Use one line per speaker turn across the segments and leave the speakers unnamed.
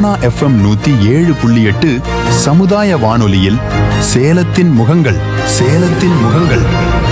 Sona FM நூத்தி ஏழு புள்ளி எட்டு சமுதாய வானொலியில் சேலத்தின் முகங்கள் சேலத்தின் முகங்கள்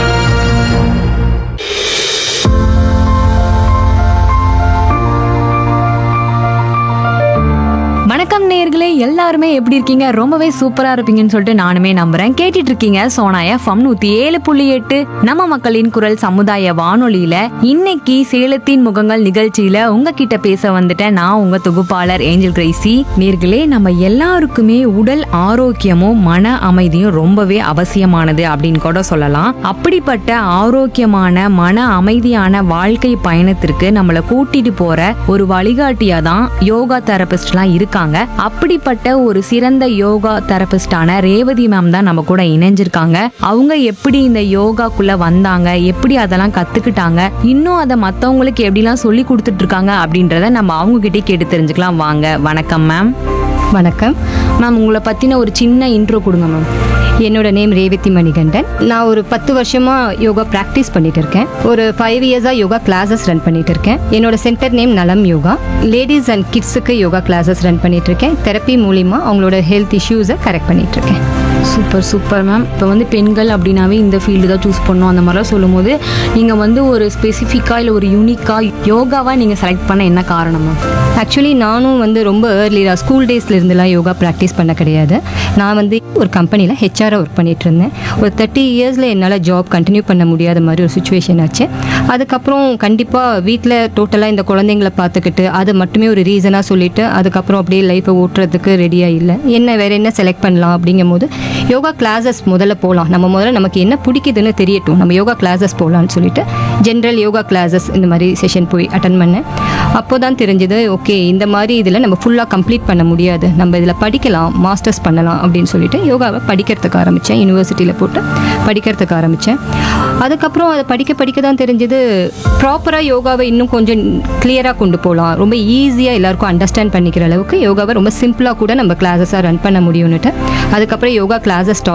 வணக்கம் நேயர்களே எல்லாருமே எப்படி இருக்கீங்க ரொம்பவே சூப்பரா இருப்பீங்கன்னு சொல்லிட்டு நானுமே நம்புறேன் கேட்டுட்டு இருக்கீங்க சோனா எஃப்எம் நூத்தி ஏழு புள்ளி எட்டு நம்ம மக்களின் குரல் சமுதாய வானொலியில இன்னைக்கு சேலத்தின் முகங்கள் நிகழ்ச்சியில உங்ககிட்ட பேச வந்துட்டேன் நான் உங்க தொகுப்பாளர் ஏஞ்சல் கிரேசி நேர்களே நம்ம எல்லாருக்குமே உடல் ஆரோக்கியமும் மன அமைதியும் ரொம்பவே அவசியமானது அப்படின்னு கூட சொல்லலாம் அப்படிப்பட்ட ஆரோக்கியமான மன அமைதியான வாழ்க்கை பயணத்திற்கு நம்மளை கூட்டிட்டு போற ஒரு வழிகாட்டியா தான் யோகா தெரபிஸ்ட்லாம் இருக்காங்க அப்படிப்பட்ட ஒரு சிறந்த யோகா தெரபிஸ்டான ரேவதி மேம் தான் நம்ம கூட இணைஞ்சிருக்காங்க அவங்க எப்படி இந்த யோகாக்குள்ள வந்தாங்க எப்படி அதெல்லாம் கத்துக்கிட்டாங்க இன்னும் அதை மத்தவங்களுக்கு எப்படிலாம் சொல்லி கொடுத்துட்டு இருக்காங்க அப்படின்றத நம்ம அவங்க கிட்டே கேட்டு தெரிஞ்சுக்கலாம் வாங்க வணக்கம் மேம்
வணக்கம்
மேம் உங்களை பத்தின ஒரு சின்ன இன்ட்ரோ கொடுங்க மேம்
என்னோட நேம் ரேவதி மணிகண்டன் நான் ஒரு பத்து வருஷமா யோகா ப்ராக்டிஸ் பண்ணிட்டு இருக்கேன் ஒரு ஃபைவ் இயர்ஸா யோகா கிளாஸஸ் ரன் பண்ணிட்டு இருக்கேன் என்னோட சென்டர் நேம் நலம் யோகா லேடிஸ் அண்ட் கிட்ஸுக்கு யோகா கிளாஸஸ் ரன் பண்ணிட்டு இருக்கேன் தெரப்பி மூலிமா அவங்களோட ஹெல்த் இஷ்யூஸை கரெக்ட் பண்ணிட்டு இருக்கேன்
சூப்பர் சூப்பர் மேம் இப்போ வந்து பெண்கள் அப்படின்னாவே இந்த ஃபீல்டு தான் சூஸ் பண்ணணும் அந்த மாதிரிலாம் சொல்லும்போது நீங்கள் வந்து ஒரு ஸ்பெசிஃபிக்காக இல்லை ஒரு யூனிக்காக யோகாவாக நீங்கள் செலக்ட் பண்ண என்ன காரணம் மேம்
ஆக்சுவலி நானும் வந்து ரொம்ப ஏர்லியாக ஸ்கூல் டேஸ்ல இருந்துலாம் யோகா ப்ராக்டிஸ் பண்ண கிடையாது நான் வந்து ஒரு கம்பெனியில் ஹெச்ஆராக ஒர்க் பண்ணிட்டு இருந்தேன் ஒரு தேர்ட்டி இயர்ஸில் என்னால் ஜாப் கண்டினியூ பண்ண முடியாத மாதிரி ஒரு சுச்சுவேஷன் ஆச்சு அதுக்கப்புறம் கண்டிப்பாக வீட்டில் டோட்டலாக இந்த குழந்தைங்கள பார்த்துக்கிட்டு அதை மட்டுமே ஒரு ரீசனாக சொல்லிட்டு அதுக்கப்புறம் அப்படியே லைஃப்பை ஓட்டுறதுக்கு ரெடியாக இல்லை என்ன வேற என்ன செலக்ட் பண்ணலாம் அப்படிங்கும் போது யோகா கிளாஸஸ் முதல்ல போகலாம் நம்ம முதல்ல நமக்கு என்ன பிடிக்குதுன்னு தெரியட்டும் நம்ம யோகா கிளாஸஸ் போகலான்னு சொல்லிட்டு ஜென்ரல் யோகா கிளாஸஸ் இந்த மாதிரி செஷன் போய் அட்டன் பண்ணேன் அப்போ தான் தெரிஞ்சது ஓகே இந்த மாதிரி இதில் நம்ம ஃபுல்லாக கம்ப்ளீட் பண்ண முடியாது நம்ம இதில் படிக்கலாம் மாஸ்டர்ஸ் பண்ணலாம் அப்படின்னு சொல்லிட்டு யோகாவை படிக்கிறதுக்கு ஆரம்பித்தேன் யூனிவர்சிட்டியில் போட்டு படிக்கிறதுக்கு ஆரம்பித்தேன் அதுக்கப்புறம் அதை படிக்க படிக்க தான் தெரிஞ்சது ப்ராப்பராக யோகாவை இன்னும் கொஞ்சம் கிளியராக கொண்டு போகலாம் ரொம்ப ஈஸியாக எல்லாருக்கும் அண்டர்ஸ்டாண்ட் பண்ணிக்கிற அளவுக்கு யோகாவை ரொம்ப சிம்பிளாக கூட நம்ம கிளாஸஸாக ரன் பண்ண முடியும்னுட்டு அதுக்கப்புறம் யோகா கிளாஸஸ் ஸ்டார்ட்